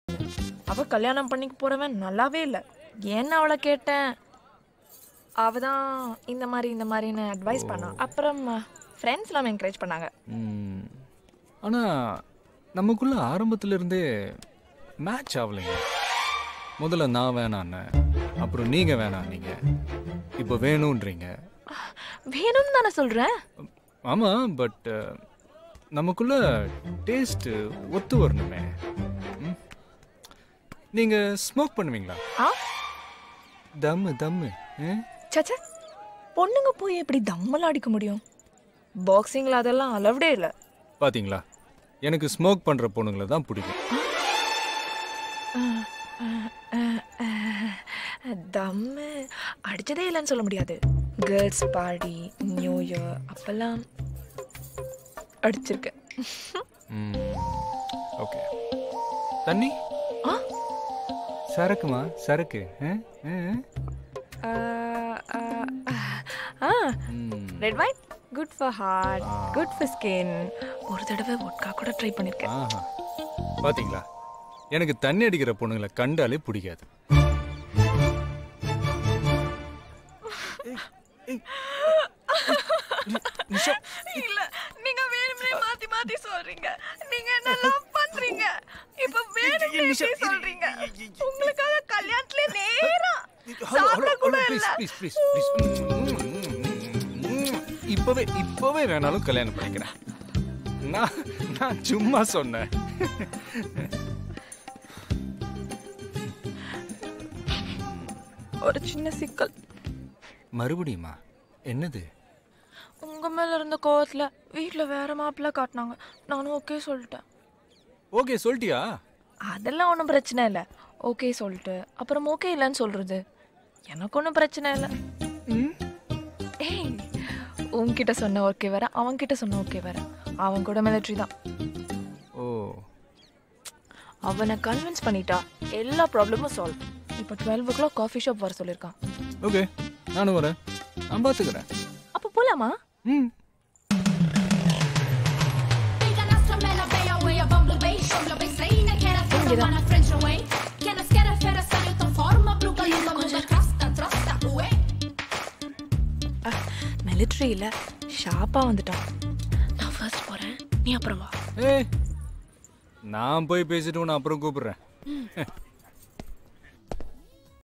அவ கல்யாணம் பண்ணிக்க போறவன் நல்லாவே இல்லை ஏன்னு அவளை கேட்டேன் அவ தான் இந்த மாதிரி இந்த மாதிரின்னு அட்வைஸ் பண்ணா அப்புறம் ஃப்ரெண்ட்ஸ் எல்லாம் என்கரேஜ் பண்ணாங்க ம். ஆனா நமக்குள்ள ஆரம்பத்துல இருந்தே மேட்ச் ஆகலைங்க முதல்ல நான் வேணான்னு அப்புறம் நீங்க வேணாம் நீங்க இப்போ வேணுன்றீங்க வேணும்னு தானே சொல்றேன் ஆமா பட் நமக்குள்ள டேஸ்ட் ஒத்து வரணுமே ம்? நீங்க ஸ்மோக் பண்ணுவீங்களா ஆ தம்மு தம்மு ஆ? சச்சா பொண்ணுங்க போய் எப்படி தம்மெல்லாம் அடிக்க முடியும் பாக்ஸிங்கில் அதெல்லாம் அலவுடே இல்லை பாத்தீங்களா எனக்கு ஸ்மோக் பண்ற பொண்ணுங்களை தான் பிடிக்கும் தம்மு அடிச்சதே இல்லைன்னு சொல்ல முடியாது கேர்ள்ஸ் பார்ட்டி நியூ இயர் அப்பெல்லாம் அடிச்சிருக்கேன் ஓகே தண்ணி ஆ சரக்குமா சரக்கு ஆ? ஆ? ஆ, ஆ, ஆ ம். Red wine good for heart good for skin ஒரு தடவை ஒட்கா கூட ட்ரை பண்ணியிருக்கேன் ஆஹா பாத்தீங்களா எனக்கு தண்ணி அடிக்கிற பொண்ணுங்களை கண்டாலே பிடிக்காது இல்ல நீங்க வேணும்னே மாத்தி மாத்தி சொல்றீங்க நீங்க என்ன லவ் பண்றீங்க இப்ப வேணும்னே இப்படி சொல்றீங்க உங்களுக்காக கல்யாணத்துல நேரா சாப்பிட கூட இல்ல இப்பவே இப்பவே வேணாலும் கல்யாணம் பண்ணிக்கிறேன் நான் நான் சும்மா சொன்னேன் ஒரு சின்ன சிக்கல் மறுபடியுமா என்னது உங்க மேல இருந்த கோவத்துல வீட்ல வேற மாப்பிள்ள காட்டினாங்க நானும் ஓகே சொல்லிட்டேன் ஓகே சொல்லிட்டியா அதெல்லாம் ஒன்றும் பிரச்சனை இல்லை ஓகே சொல்லிட்டு அப்புறம் ஓகே இல்லைன்னு சொல்றது எனக்கு ஒன்றும் பிரச்சனை இல்லை ஏய் உன்கிட்ட சொன்ன ஓகே வேற அவன்கிட்ட சொன்ன ஓகே வேற அவன் கூட மிலிட்ரி தான் ஓ அவனை கன்வின்ஸ் பண்ணிட்டா எல்லா ப்ராப்ளமும் சால்வ் இப்போ twelve o'clock coffee shop வர சொல்லியிருக்கான் ஓகே நானும் வரேன் நான் பார்த்துக்கிறேன் அப்போ போலாமா ம் Fica na strömmen av dig och jag bumble bay Kjol och bensin, jag kan inte få mana French away Kan jag skärra för att ställa utan form och plugga in och munda krasta, trasta, away மிலிட்ரியில் ஷாப்பாக வந்துட்டான் நான் first போகிறேன் நீ அப்புறம் வா ஏய் நான் போய் பேசிட்டு உன்னை அப்புறம் கூப்பிடுறேன்